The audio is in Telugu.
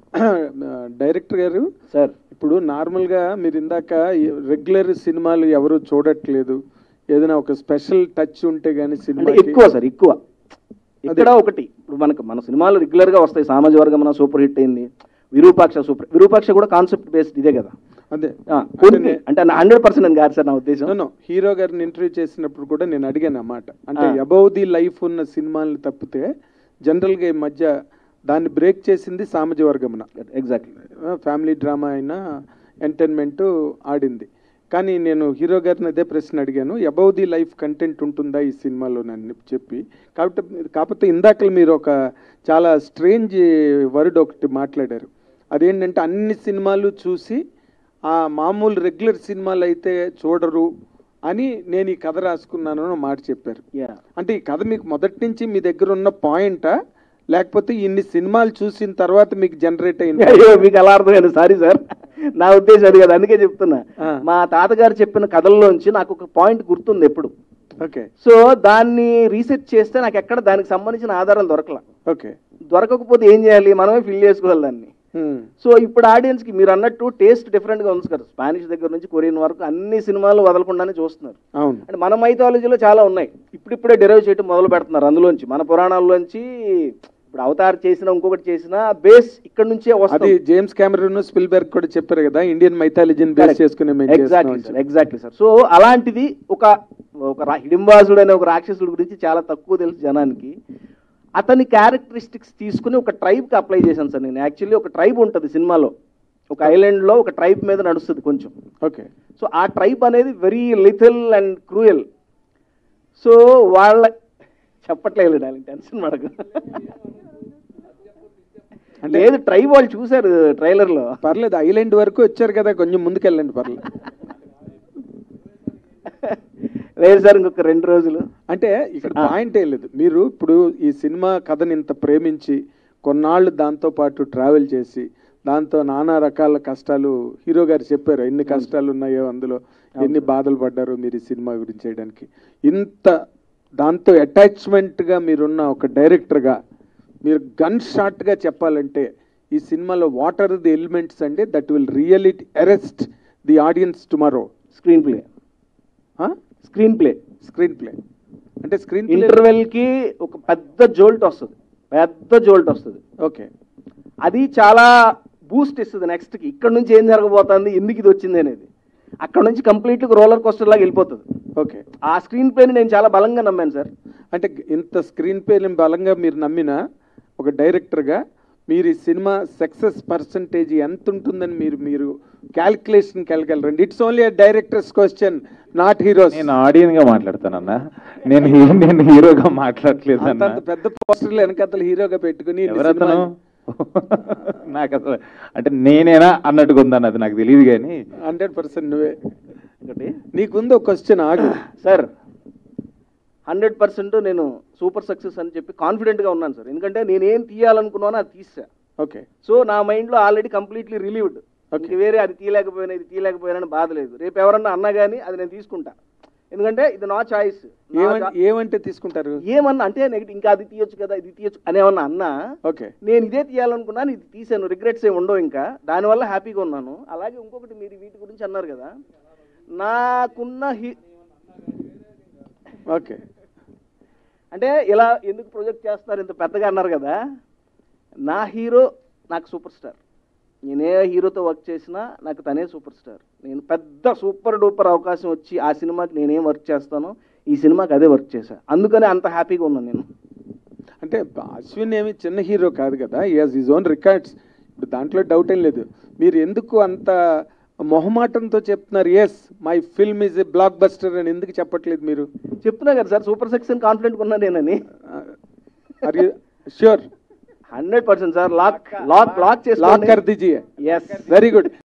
డైరెక్టర్ గారు సార్ ఇప్పుడు నార్మల్గా మీరు ఇందాక రెగ్యులర్ సినిమాలు ఎవరు చూడట్లేదు ఏదైనా ఒక స్పెషల్ టచ్ ఉంటే గానీ అంటే సినిమా ఎక్కువ సార్ ఎక్కువ ఇక్కడ ఒకటి ఇప్పుడు మనకు మన సినిమాలు రెగ్యులర్ గా వస్తాయి సామాజిక వర్గం మన సూపర్ హిట్ అయింది విరూపాక్ష సూపర్ విరూపాక్ష కూడా కాన్సెప్ట్ బేస్డ్ ఇదే కదా అదే ఆ, కొన్ని అంటే హండ్రెడ్ పర్సెంట్ అని కాదు సార్ నా ఉద్దేశం నో హీరో గారిని ఇంటర్వ్యూ చేసినప్పుడు కూడా నేను అడిగాను అన్నమాట అంటే ఆ. అబౌవ్ ది లైఫ్ ఉన్న సినిమాలను తప్పితే జనరల్గా ఈ మధ్య దాన్ని బ్రేక్ చేసింది సామాజిక వర్గమున ఎగ్జాక్ట్లీ ఫ్యామిలీ డ్రామా అయినా ఎంటర్టైన్మెంట్ ఆడింది కానీ నేను హీరో గారిని అదే ప్రశ్న అడిగాను అబౌవ్ ది లైఫ్ కంటెంట్ ఉంటుందా ఈ సినిమాలో నన్ను చెప్పి కాబట్టి కాకపోతే ఇందాక మీరు ఒక చాలా స్ట్రేంజ్ వర్డ్ ఒకటి మాట్లాడారు అదేంటంటే అన్ని సినిమాలు చూసి ఆ మామూలు రెగ్యులర్ సినిమాలు అయితే చూడరు అని నేను ఈ కథ రాసుకున్నాను అని మాట చెప్పారు యా అంటే ఈ కథ మీకు మొదటి నుంచి మీ దగ్గర ఉన్న పాయింటా లేకపోతే ఇన్ని సినిమాలు చూసిన తర్వాత మీకు జనరేట్ అయింది అయ్యో మీకు అలా అర్థమైంది సారీ సార్ నా ఉద్దేశం అది కదా అందుకే చెప్తున్నా ఆ. మా తాతగారు చెప్పిన కథల్లోంచి నాకు ఒక పాయింట్ గుర్తుంది ఎప్పుడు ఓకే సో దాన్ని రీసెర్చ్ చేస్తే నాకు ఎక్కడ దానికి సంబంధించిన ఆధారాలు దొరకల ఓకే దొరకకపోతే ఏం చేయాలి మనమే ఫిల్ చేసుకోవాలి దాన్ని సో ఇప్పుడు ఆడియన్స్ కి మీరు అన్నట్టు టేస్ట్ డిఫరెంట్ గా ఉంది కదా స్పానిష్ దగ్గర నుంచి కొరియన్ వరకు అన్ని సినిమాలు వదలకుండానే చూస్తున్నారు అవును అంటే మన మైథాలజీలో చాలా ఉన్నాయి ఇప్పుడిప్పుడే డెరైవ్ చేయడం మొదలు పెడుతున్నారు అందులోంచి మన పురాణాల్లోంచి ఇప్పుడు అవతార్ చేసిన ఇంకొకటి చేసిన బేస్ ఇక్కడ నుంచే అది వస్తుంది జేమ్స్ కెమెరూన్ స్పిల్బర్గ్ కూడా చెప్పారు కదా ఇండియన్ మైథాలజీని బేస్ చేసుకునే మేము ఎగ్జాక్ట్లీ చేస్తున్నాం సార్ ఎగ్జాక్ట్లీ సార్ సో అలాంటిది ఒక ఒక రా- హిడింబాసుడు అనే ఒక రాక్షసుడి గురించి చాలా తక్కువ తెలుసు జనానికి అతని క్యారెక్టరిస్టిక్స్ తీసుకుని ఒక ట్రైబ్కి అప్లై చేశాను సార్ నేను యాక్చువల్లీ ఒక ట్రైబ్ ఉంటుంది సినిమాలో ఒక ఐలాండ్లో ఒక ట్రైబ్ మీద నడుస్తుంది కొంచెం ఓకే సో ఆ ట్రైబ్ అనేది very lethal and cruel so వాళ్ళ చెప్పట్లేదు డార్లింగ్ టెన్షన్ పడకు లేదు ట్రైబ్ వాళ్ళు చూశారు ట్రైలర్లో పర్లేదు ఐలాండ్ వరకు వచ్చారు కదా కొంచెం ముందుకెళ్ళండి పర్లేదు లేదు సార్ ఇంకొక రెండు రోజులు అంటే ఇక్కడ ఆ. పాయింట్ ఏం లేదు మీరు ఇప్పుడు ఈ సినిమా కథని ఇంత ప్రేమించి కొన్నాళ్ళు దాంతో పాటు ట్రావెల్ చేసి దాంతో నానా రకాల కష్టాలు హీరో గారు చెప్పారు ఎన్ని కష్టాలు ఉన్నాయో అందులో ఎన్ని బాధలు పడ్డారో మీరు ఈ సినిమా గురించి చేయడానికి ఇంత దాంతో అటాచ్మెంట్గా మీరున్న ఒక డైరెక్టర్గా మీరు గన్ షాట్గా చెప్పాలంటే ఈ సినిమాలో వాట్ ఆర్ ది ఎలిమెంట్స్ అంటే that will really arrest the audience tomorrow screenplay screenplay screenplay అంటే స్క్రీన్ ప్లే ఇంటర్వెల్ కి ఒక పెద్ద జోల్ట్ వస్తుంది పెద్ద జోల్ట్ వస్తుంది ఓకే అది చాలా బూస్ట్ ఇస్తుంది నెక్స్ట్ కి ఇక్కడ నుంచి ఏం జరగబోతుంది ఎందుకు ఇది వచ్చింది అనేది అక్కడ నుంచి కంప్లీట్ రోలర్ కోస్టర్ లాగా వెళ్ళిపోతుంది ఓకే ఆ స్క్రీన్ ప్లేని నేను చాలా బలంగా నమ్మాను సార్ అంటే ఇంత స్క్రీన్ పేని బలంగా మీరు నమ్మిన ఒక డైరెక్టర్గా మీరు ఈ సినిమా సక్సెస్ పర్సంటేజ్ ఎంత ఉంటుందని మీరు మీరు క్యాల్కులేషన్కి వెళ్ళగలరండి it's only a director's question not heroes నేను ఆడియన్ గా మాట్లాడతానన్నా నేను హీ- నేను హీరోగా మాట్లాడలేదు అన్న అంత పెద్ద పోస్టర్లు వెనకతలు హీరోగా పెట్టుకుని ఇన్ని ఎవరతను సినిమాలు- నాకు అసలు అంటే నేనేనా అన్నట్టుగా ఉందన్న అది నాకు తెలియదు కానీ హండ్రెడ్ పర్సెంట్ నువ్వే ఒకటి నీకుంది ఒక క్వశ్చన్ ఆగు సార్ హండ్రెడ్ పర్సెంట్ నేను సూపర్ సక్సెస్ అని చెప్పి కాన్ఫిడెంట్గా ఉన్నాను సార్ ఎందుకంటే నేనేం తీయాలనుకున్నానో అది తీసా ఓకే సో నా మైండ్లో ఆల్రెడీ కంప్లీట్లీ రిలీవ్డ్ Okay. ఇంక వేరే అది తీయలేకపోయినా ఇది తీయలేకపోయినా అని బాధ లేదు రేపు ఎవరన్నా అన్నా కానీ అది నేను తీసుకుంటా ఎందుకంటే ఇది నా చాయిస్ ఏమంటే ఏమంటే తీసుకుంటారు ఏమన్నా అంటే నెగిటివ్ ఇంకా అది తీయొచ్చు కదా ఇది తీయొచ్చు అనేమన్నా అన్నా ఓకే నేను ఇదే తీయాలనుకున్నాను ఇది తీసాను రిగ్రెట్స్ ఏమి ఉండవు ఇంకా దానివల్ల హ్యాపీగా ఉన్నాను అలాగే ఇంకొకటి మీరు వీటి గురించి అన్నారు కదా నాకున్న హీ ఓకే అంటే ఇలా ఎందుకు ప్రొజెక్ట్ చేస్తున్నారు ఇంత పెద్దగా అన్నారు కదా నా హీరో నాకు సూపర్ స్టార్ నేనే హీరోతో వర్క్ చేసినా నాకు తనే సూపర్ స్టార్ నేను పెద్ద సూపర్ డూపర్ అవకాశం వచ్చి ఆ సినిమాకి నేనేం వర్క్ చేస్తానో ఈ సినిమాకి అదే వర్క్ చేశా అందుకనే అంత హ్యాపీగా ఉన్నాను నేను అంటే అశ్విన్ ఏమి చిన్న హీరో కాదు కదా హాజ్ హిజ్ ఓన్ రికార్డ్స్ ఇప్పుడు దాంట్లో డౌట్ ఏం లేదు మీరు ఎందుకు అంత మొహమాటంతో చెప్తున్నారు yes my film is a blockbuster అని ఎందుకు చెప్పట్లేదు మీరు చెప్తున్నా కదా సార్ సూపర్ సెక్షన్ కాన్ఫిడెంట్ ఉన్నా నేనని are you sure hundred percent sir lock lock lock lock కర్ చేసుకోండి దీజియే ఎస్ వెరీ గుడ్